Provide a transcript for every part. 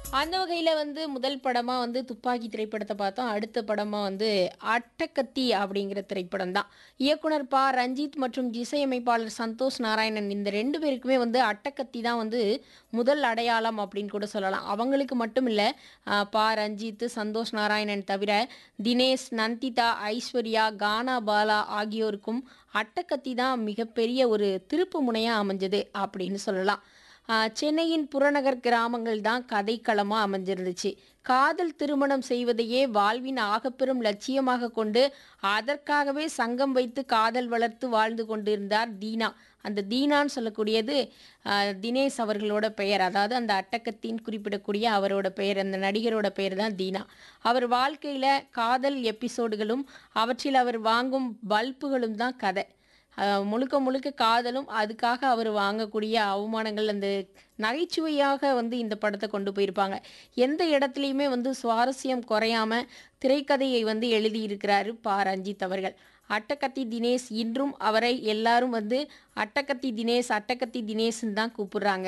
அந்த வகையில் வந்து முதல் படமாக வந்து துப்பாக்கி திரைப்படத்தை பார்த்தோம் அடுத்த படமாக வந்து அட்டக்கத்தி அப்படிங்கிற திரைப்படம் தான் இயக்குனர் பா ரஞ்சித் மற்றும் இசையமைப்பாளர் சந்தோஷ் நாராயணன் இந்த ரெண்டு பேருக்குமே வந்து அட்டக்கத்தி தான் வந்து முதல் அடையாளம் அப்படின்னு கூட சொல்லலாம் அவங்களுக்கு மட்டும் இல்லை பா ரஞ்சித் சந்தோஷ் நாராயணன் தவிர தினேஷ் நந்திதா ஐஸ்வர்யா கானா பாலா ஆகியோருக்கும் அட்டக்கத்தி தான் மிகப்பெரிய ஒரு திருப்பு முனையாக அமைஞ்சது அப்படின்னு சொல்லலாம் ஆஹ் சென்னையின் புறநகர் கிராமங்கள் தான் கதைக்களமாக அமைஞ்சிருந்துச்சு காதல் திருமணம் செய்வதையே வாழ்வின் ஆகப்பெரும் லட்சியமாக கொண்டு அதற்காகவே சங்கம் வைத்து காதல் வளர்த்து வாழ்ந்து கொண்டிருந்தார் தீனா அந்த தீனான்னு சொல்லக்கூடியது ஆஹ் தினேஷ் அவர்களோட பெயர் அதாவது அந்த அட்டக்கத்தின் குறிப்பிடக்கூடிய அவரோட பெயர் அந்த நடிகரோட பெயர் தான் தீனா அவர் வாழ்க்கையில் காதல் எபிசோடுகளும் அவற்றில் அவர் வாங்கும் பல்புகளும் தான் கதை அஹ் முழுக்க முழுக்க காதலும் அதுக்காக அவர் வாங்கக்கூடிய அவமானங்கள் அந்த நகைச்சுவையாக வந்து இந்த படத்தை கொண்டு போயிருப்பாங்க எந்த இடத்துலையுமே வந்து சுவாரஸ்யம் குறையாம திரைக்கதையை வந்து எழுதியிருக்கிறாரு பா ரஞ்சித் அவர்கள் அட்டக்கத்தி தினேஷ் இன்றும் அவரை எல்லாரும் வந்து அட்டக்கத்தி தினேஷ் அட்டக்கத்தி தினேஷ்னு தான் கூப்பிடுறாங்க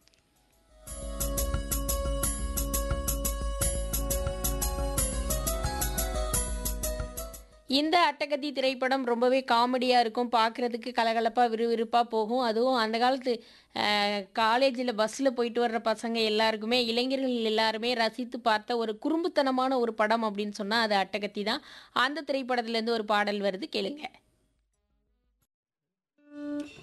இந்த அட்டகத்தி திரைப்படம் ரொம்பவே காமெடியாக இருக்கும் பார்க்குறதுக்கு கலகலப்பாக விறுவிறுப்பாக போகும் அதுவும் அந்த காலத்து காலேஜில் பஸ்ஸில் போயிட்டு வர்ற பசங்க எல்லாருக்குமே இளைஞர்கள் எல்லாருமே ரசித்து பார்த்த ஒரு குறும்புத்தனமான ஒரு படம் அப்படின்னு சொன்னால் அது அட்டகத்தி தான் அந்த திரைப்படத்துலேருந்து ஒரு பாடல் வருது கேளுங்க